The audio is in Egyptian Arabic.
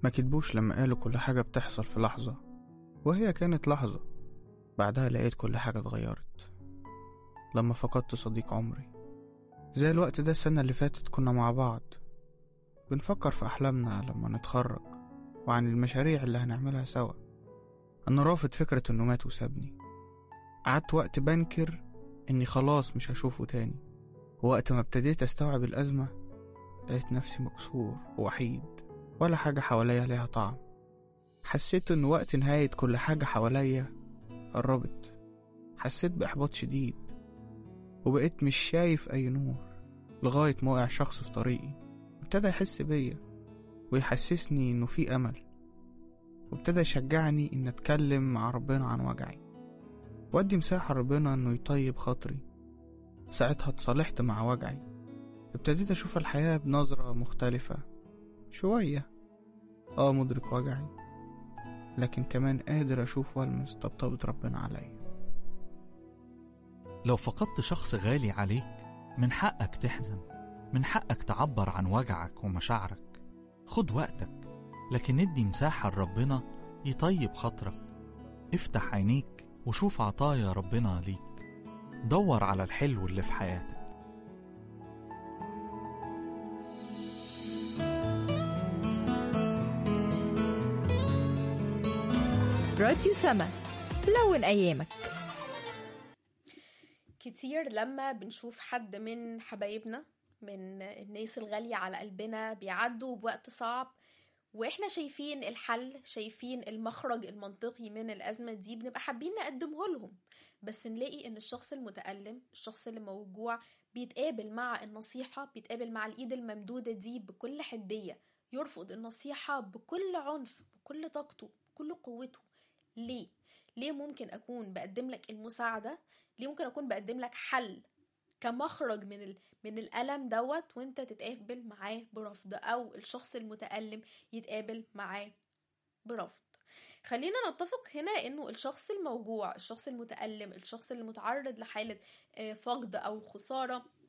ما كدبوش لما قالوا كل حاجة بتحصل في لحظة وهي كانت لحظة بعدها لقيت كل حاجة اتغيرت لما فقدت صديق عمري زي الوقت ده السنة اللي فاتت كنا مع بعض بنفكر في أحلامنا لما نتخرج وعن المشاريع اللي هنعملها سوا أنا رافض فكرة إنه مات وسابني قعدت وقت بنكر إني خلاص مش هشوفه تاني ووقت ما ابتديت أستوعب الأزمة لقيت نفسي مكسور ووحيد ولا حاجة حواليا ليها طعم حسيت إن وقت نهاية كل حاجة حواليا قربت حسيت بإحباط شديد وبقيت مش شايف أي نور لغاية ما وقع شخص في طريقي ابتدى يحس بيا ويحسسني إنه في أمل وابتدى يشجعني إن أتكلم مع ربنا عن وجعي وأدي مساحة ربنا إنه يطيب خاطري ساعتها اتصالحت مع وجعي ابتديت أشوف الحياة بنظرة مختلفة شوية اه مدرك وجعي لكن كمان قادر أشوف وألمس طبطبة ربنا عليا لو فقدت شخص غالي عليك من حقك تحزن من حقك تعبر عن وجعك ومشاعرك خد وقتك لكن ادي مساحة لربنا يطيب خاطرك افتح عينيك وشوف عطايا ربنا ليك دور على الحلو اللي في حياتك راديو سما لون أيامك كتير لما بنشوف حد من حبايبنا من الناس الغالية على قلبنا بيعدوا بوقت صعب واحنا شايفين الحل شايفين المخرج المنطقي من الأزمة دي بنبقى حابين نقدمه لهم بس نلاقي ان الشخص المتألم الشخص اللي موجوع بيتقابل مع النصيحة بيتقابل مع الإيد الممدودة دي بكل حدية يرفض النصيحة بكل عنف بكل طاقته بكل قوته ليه؟ ليه ممكن أكون بقدم لك المساعدة؟ ليه ممكن أكون بقدم لك حل كمخرج من ال... من الألم دوت وانت تتقابل معاه برفض أو الشخص المتألم يتقابل معاه برفض خلينا نتفق هنا انه الشخص الموجوع الشخص المتألم الشخص اللي متعرض لحالة آه، فقد او خسارة